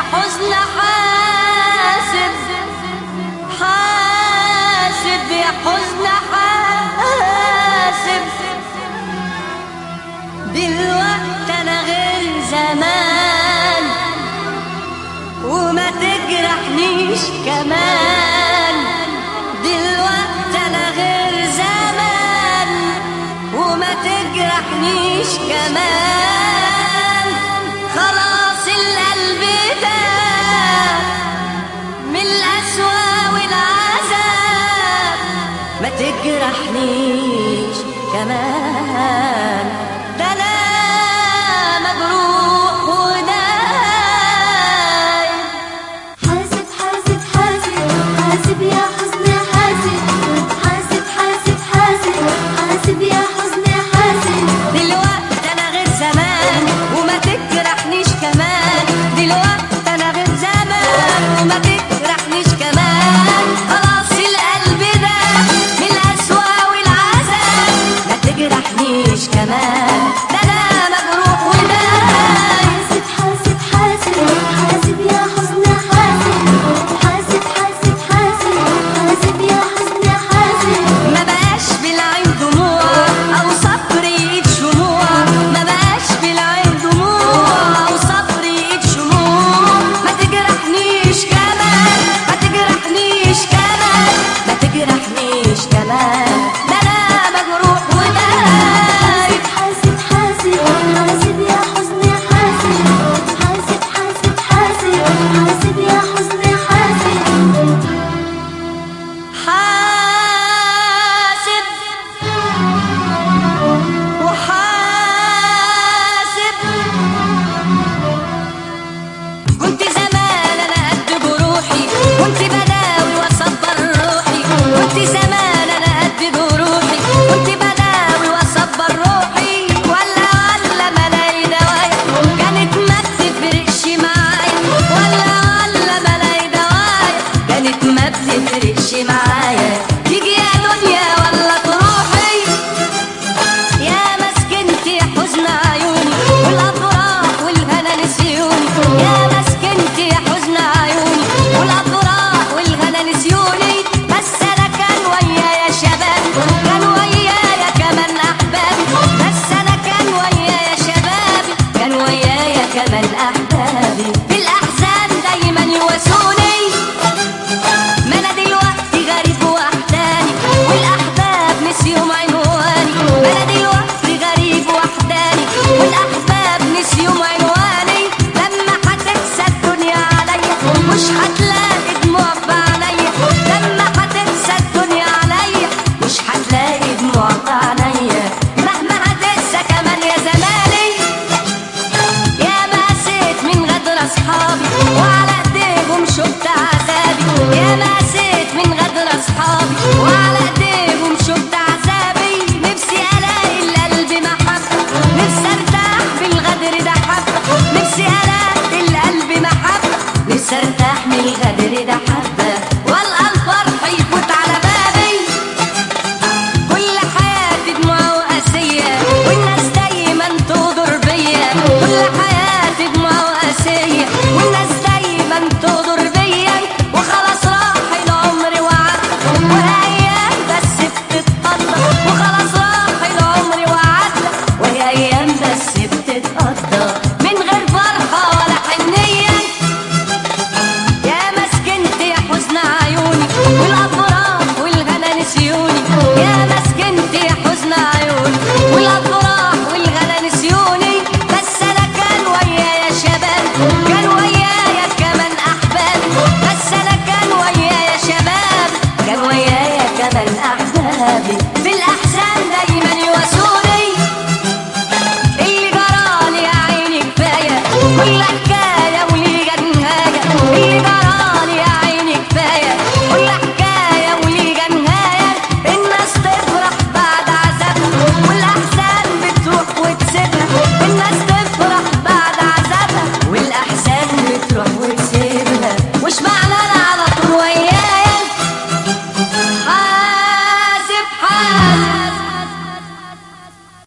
حزن حاسب حاسب يا حزن حاسب دلوقتي انا غير زمان وما تجرحنيش كمان دلوقتي انا غير زمان وما تجرحنيش كمان خلاص القلب ده من القسوة والعذاب ما تجرحنيش كمان ده انا مجروح ودايم حاسب حاسب حاسب حاسب يا حزن حاسب حاسب حاسب حاسب حاسب يا حزن حاسب دلوقتي انا غير زمان وما تجرحنيش كمان دلوقتي انا غير زمان وما تجرحنيش كمان خلاص القلب ده من القسوة والعذاب ما تجرحنيش كمان ده انا مجروح ودايم حاسب حاسب حاسب حاسب يا حزن حاسب حاسب حاسب حاسب حاسب يا حزن حاسب ما بقاش بالعين دموع او صبر ايد شموع ما بقاش بالعين دموع او صبر ايد شموع ما تجرحنيش كمان ما تجرحنيش كمان ما تجرحنيش كمان ده انا مجروح ودايم حاسب حاسب حاسب يا حزن حاسب حاسب حاسب حاسب حاسب يا حزن حاسب حاسب وحاسب كنت زمان انا قد جروحي كنت بداوي واصبر روحي كنت زمان انا قد جروحي كنت بداوي واصبر روحي ولا ولا ملاقي دوايا كانت ما بتفرقش معايا ولا ولا ملاقي دوايا كانت ما بتفرقش معايا تيجي يا دنيا ولا تروحي يا مسكنتي حزن عيوني والافراح والهنا نسيوني يا مسكنتي حزن عيوني والافراح والهنا نسيوني بس انا كان ويايا شباب كان ويايا كمان احبابي بس انا كان ويايا شبابي كان ويايا كمان احبابي في الاحزان دايما يواسوني ما انا دلوقتي غريب وحداني والاحباب نسيهم عنواني ما انا دلوقتي غريب وحداني والاحباب نسيهم عنواني لما هتنسى الدنيا عليا مش هتلاقي دموع في عينيا لما هتنسى الدنيا عليا مش هتلاقي دموع في عينيا مهما هتنسى كمان يا زماني يا ماسيت من غدر اصحابي وعلى ايديهم شفت عذابي يا ماسيت